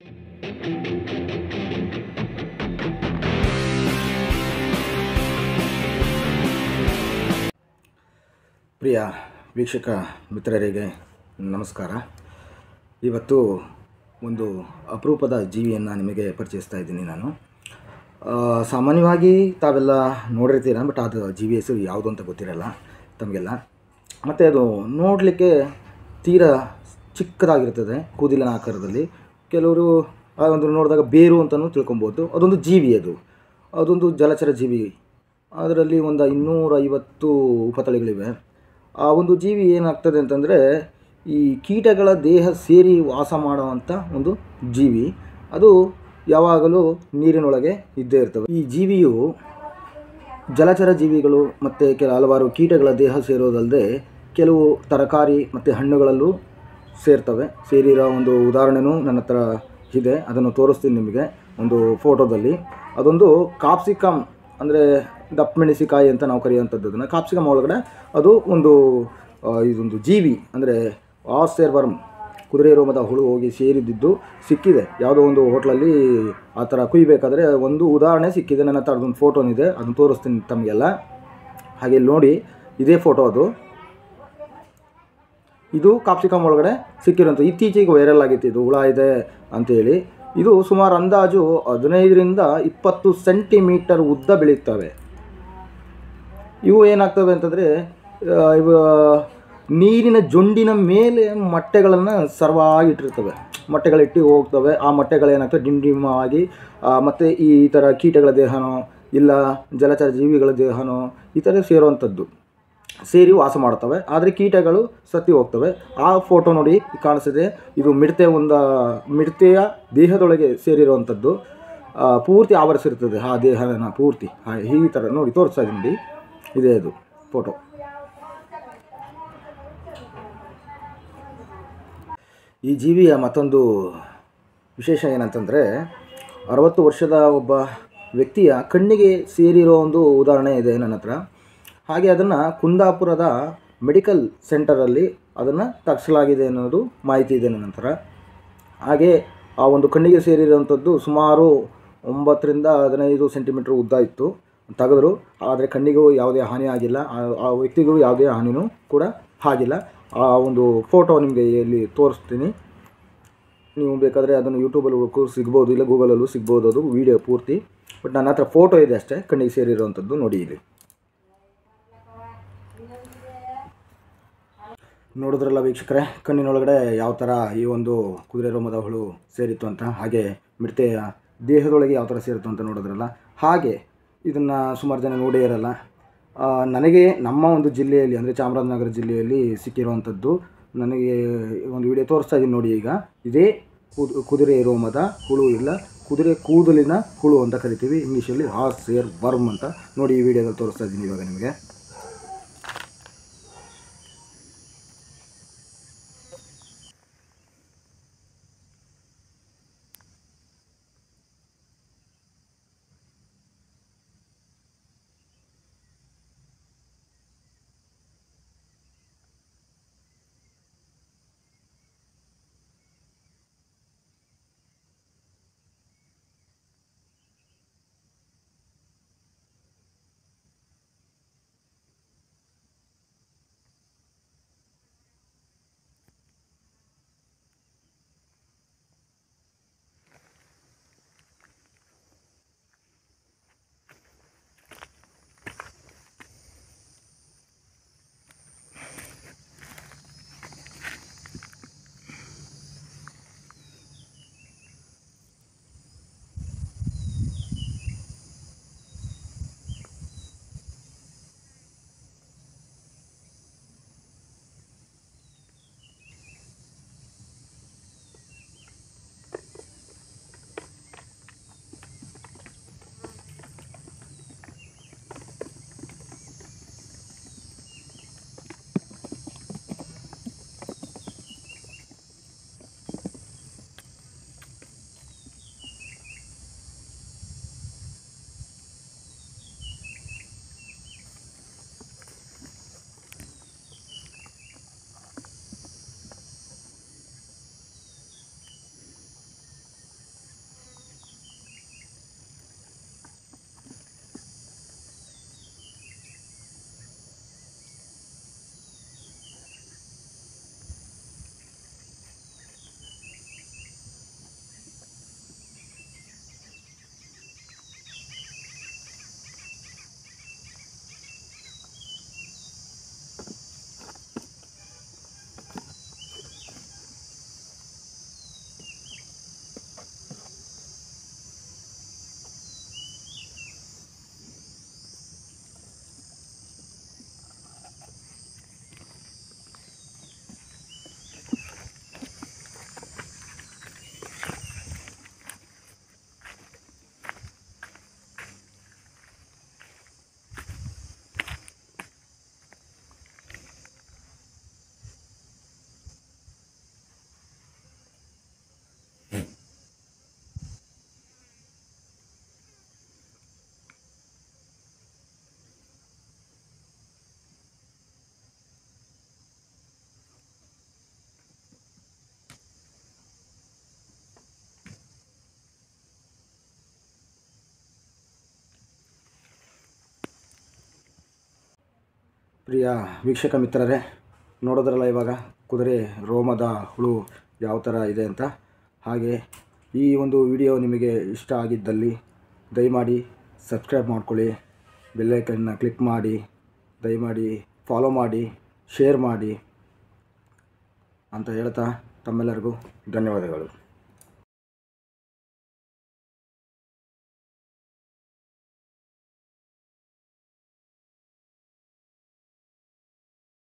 ಪ್ರಿಯ ವೀಕ್ಷಕ ಮಿತ್ರರಿಗೆ ನಮಸ್ಕಾರ ಇವತ್ತು ಒಂದು ಅಪರೂಪದ ಜೀವಿಯನ್ನು ನಿಮಗೆ ಪರಿಚಯಿಸ್ತಾ ಇದ್ದೀನಿ ನಾನು ಆ, ಸಾಮಾನ್ಯವಾಗಿ ತಾವೆಲ್ಲ ನೋಡಿರ್ತೀರ ಬಟ್ ಅದು ಜೀವಿ ಹೆಸರು ಯಾವುದು ಅಂತ ಗೊತ್ತಿರಲ್ಲ ತಮಗೆಲ್ಲ ಮತ್ತು ಅದು ನೋಡಲಿಕ್ಕೆ ತೀರಾ ಚಿಕ್ಕದಾಗಿರ್ತದೆ ಕೂದಲಿನ ಆಕಾರದಲ್ಲಿ ಕೆಲವರು ಆ ಒಂದು ನೋಡಿದಾಗ ಬೇರು ಅಂತಲೂ ತಿಳ್ಕೊಬೋದು ಅದೊಂದು ಜೀವಿ ಅದು ಅದೊಂದು ಜಲಚರ ಜೀವಿ ಅದರಲ್ಲಿ ಒಂದು ಇನ್ನೂರ ಐವತ್ತು ಉಪತಳಿಗಳಿವೆ ಆ ಒಂದು ಜೀವಿ ಏನಾಗ್ತದೆ ಅಂತಂದರೆ ಈ ಕೀಟಗಳ ದೇಹ ಸೇರಿ ವಾಸ ಮಾಡುವಂಥ ಒಂದು ಜೀವಿ ಅದು ಯಾವಾಗಲೂ ನೀರಿನೊಳಗೆ ಇದ್ದೇ ಇರ್ತವೆ ಈ ಜೀವಿಯು ಜಲಚರ ಜೀವಿಗಳು ಮತ್ತು ಕೆಲ ಹಲವಾರು ಕೀಟಗಳ ದೇಹ ಸೇರೋದಲ್ಲದೆ ಕೆಲವು ತರಕಾರಿ ಮತ್ತು ಹಣ್ಣುಗಳಲ್ಲೂ ಸೇರ್ತವೆ ಸೇರಿರೋ ಒಂದು ಉದಾಹರಣೆನೂ ನನ್ನ ಹತ್ರ ಇದೆ ಅದನ್ನು ತೋರಿಸ್ತೀನಿ ನಿಮಗೆ ಒಂದು ಫೋಟೋದಲ್ಲಿ ಅದೊಂದು ಕಾಪ್ಸಿಕಮ್ ಅಂದರೆ ದಪ್ಪಮೆಣಸಿಕಾಯಿ ಅಂತ ನಾವು ಕರೆಯುವಂಥದ್ದು ಅದನ್ನು ಕಾಪ್ಸಿಕಮ್ ಒಳಗಡೆ ಅದು ಒಂದು ಆ, ಇದೊಂದು ಜೀವಿ ಅಂದರೆ ಆಸ್ಟೇರ್ ವರ್ಮ್ ಕುದುರೆ ರೋಮದ ಹುಳು ಹೋಗಿ ಸೇರಿದ್ದು ಸಿಕ್ಕಿದೆ ಯಾವುದೋ ಒಂದು ಹೋಟ್ಲಲ್ಲಿ ಆ ಥರ ಕುಯ್ಬೇಕಾದ್ರೆ ಒಂದು ಉದಾಹರಣೆ ಸಿಕ್ಕಿದೆ ನನ್ನ ಹತ್ರ ಅದೊಂದು ಫೋಟೋನಿದೆ ಅದನ್ನು ತೋರಿಸ್ತೀನಿ ತಮಗೆಲ್ಲ ಹಾಗೆ ಇಲ್ಲಿ ನೋಡಿ ಇದೇ ಫೋಟೋ ಅದು ಇದು ಕಾಪ್ಸಿಕಮ್ ಒಳಗಡೆ ಸಿಕ್ಕಿರೋಂಥ ಇತ್ತೀಚೆಗೆ ವೈರಲ್ ಆಗಿತ್ತು ಇದು ಹುಳ ಇದೆ ಅಂತೇಳಿ ಇದು ಸುಮಾರು ಅಂದಾಜು ಹದಿನೈದರಿಂದ ಇಪ್ಪತ್ತು ಸೆಂಟಿಮೀಟರ್ ಉದ್ದ ಬೆಳೀತವೆ ಇವು ಏನಾಗ್ತವೆ ಅಂತಂದರೆ ಇವು ನೀರಿನ ಜೊಂಡಿನ ಮೇಲೆ ಮೊಟ್ಟೆಗಳನ್ನು ಸರ್ವಾಗಿಟ್ಟಿರ್ತವೆ ಮೊಟ್ಟೆಗಳಿಟ್ಟು ಹೋಗ್ತವೆ ಆ ಮೊಟ್ಟೆಗಳೇನಾಗ್ತವೆ ಡಿಮ್ ಡಿಮ್ ಆಗಿ ಮತ್ತು ಈ ಥರ ಕೀಟಗಳ ದೇಹನೋ ಇಲ್ಲ ಜಲಚರ ಜೀವಿಗಳ ದೇಹನೋ ಈ ಥರ ಸೇರುವಂಥದ್ದು ಸೇರಿ ವಾಸ ಮಾಡ್ತವೆ ಆದರೆ ಕೀಟಗಳು ಸತ್ತಿ ಹೋಗ್ತವೆ ಆ ಫೋಟೋ ನೋಡಿ ಕಾಣಿಸಿದೆ ಇದು ಮಿಡತೆ ಒಂದು ಮಿಡತೆಯ ದೇಹದೊಳಗೆ ಸೇರಿರುವಂಥದ್ದು ಆ, ಪೂರ್ತಿ ಆವರಿಸಿರ್ತದೆ ಆ ದೇಹನ ಪೂರ್ತಿ ಆ, ಈ ಥರ ನೋಡಿ ತೋರಿಸ್ತಾ ಇದ್ದೀನಿ ನೋಡಿ ಇದೇ ಅದು ಫೋಟೋ ಈ ಜೀವಿಯ ಮತ್ತೊಂದು ವಿಶೇಷ ಏನಂತಂದರೆ ಅರವತ್ತು ವರ್ಷದ ಒಬ್ಬ ವ್ಯಕ್ತಿಯ ಕಣ್ಣಿಗೆ ಸೇರಿರೋ ಒಂದು ಉದಾಹರಣೆ ಇದೆ ನನ್ನ ಹತ್ರ ಹಾಗೆ ಅದನ್ನು ಕುಂದಾಪುರದ ಮೆಡಿಕಲ್ ಸೆಂಟರಲ್ಲಿ ಅದನ್ನು ತಗ್ಸಲಾಗಿದೆ ಅನ್ನೋದು ಮಾಹಿತಿ ಇದೆ ನನ್ನ ಹತ್ರ ಹಾಗೆ ಆ ಒಂದು ಕಣ್ಣಿಗೆ ಸೇರಿರುವಂಥದ್ದು ಸುಮಾರು ಒಂಬತ್ತರಿಂದ ಹದಿನೈದು ಸೆಂಟಿಮೀಟ್ರ್ ಉದ್ದ ಇತ್ತು ತೆಗೆದ್ರು ಆದರೆ ಕಣ್ಣಿಗೂ ಯಾವುದೇ ಹಾನಿ ಆಗಿಲ್ಲ ಆ- ಆ ವ್ಯಕ್ತಿಗೂ ಯಾವುದೇ ಹಾನಿನೂ ಕೂಡ ಆಗಿಲ್ಲ ಆ ಒಂದು ಫೋಟೋ ನಿಮಗೆ ಇಲ್ಲಿ ತೋರಿಸ್ತೀನಿ ನೀವು ಬೇಕಾದರೆ ಅದನ್ನು ಯೂಟ್ಯೂಬಲ್ಲಿ ಹುಡುಕು ಸಿಗ್ಬೋದು ಇಲ್ಲ ಗೂಗಲಲ್ಲೂ ಸಿಗ್ಬೋದು ಅದು ವಿಡಿಯೋ ಪೂರ್ತಿ ಬಟ್ ನನ್ನ ಹತ್ರ ಫೋಟೋ ಇದೆ ಅಷ್ಟೇ ಕಣ್ಣಿಗೆ ಸೇರಿರುವಂಥದ್ದು ನೋಡಿ ಇಲ್ಲಿ ನೋಡಿದ್ರಲ್ಲ ವೀಕ್ಷಕರೇ ಕಣ್ಣಿನೊಳಗಡೆ ಯಾವ ಥರ ಈ ಒಂದು ಕುದುರೆ ರೋಮದ ಹುಳು ಸೇರಿತ್ತು ಅಂತ ಹಾಗೆ ಮಿಡತೆಯ ದೇಹದೊಳಗೆ ಯಾವ ಥರ ಸೇರಿತ್ತು ಅಂತ ನೋಡಿದ್ರಲ್ಲ ಹಾಗೆ ಇದನ್ನು ಸುಮಾರು ಜನ ನೋಡೇ ಇರಲ್ಲ ಆ, ನನಗೆ ನಮ್ಮ ಒಂದು ಜಿಲ್ಲೆಯಲ್ಲಿ ಅಂದರೆ ಚಾಮರಾಜನಗರ ಜಿಲ್ಲೆಯಲ್ಲಿ ಸಿಕ್ಕಿರುವಂಥದ್ದು ನನಗೆ ಒಂದು ವಿಡಿಯೋ ತೋರಿಸ್ತಾ ಇದ್ದೀನಿ ನೋಡಿ ಈಗ ಇದೇ ಕುದ್- ಕುದುರೆ ರೋಮದ ಹುಳು ಇಲ್ಲ ಕುದುರೆ ಕೂದಲಿನ ಹುಳು ಅಂತ ಕರಿತೀವಿ ಇಂಗ್ಲೀಷಲ್ಲಿ ಹಾರ್ಸ್ ಏರ್ ವರ್ಮ್ ಅಂತ ನೋಡಿ ಈ ವಿಡಿಯೋದಲ್ಲಿ ತೋರಿಸ್ತಾ ಇದ್ದೀನಿ ಇವಾಗ ನಿಮಗೆ ಪ್ರಿಯ ವೀಕ್ಷಕ ಮಿತ್ರರೇ ನೋಡೋದ್ರಲ್ಲ ಇವಾಗ ಕುದುರೆ ರೋಮದ ಹುಳು ಯಾವ ಥರ ಇದೆ ಅಂತ ಹಾಗೆ ಈ ಒಂದು ವಿಡಿಯೋ ನಿಮಗೆ ಇಷ್ಟ ಆಗಿದ್ದಲ್ಲಿ ದಯಮಾಡಿ ಸಬ್ಸ್ಕ್ರೈಬ್ ಮಾಡ್ಕೊಳ್ಳಿ ಬೆಲ್ಲೈಕನ್ನ ಕ್ಲಿಕ್ ಮಾಡಿ ದಯಮಾಡಿ ಫಾಲೋ ಮಾಡಿ ಶೇರ್ ಮಾಡಿ ಅಂತ ಹೇಳ್ತಾ ತಮ್ಮೆಲ್ಲರಿಗೂ ಧನ್ಯವಾದಗಳು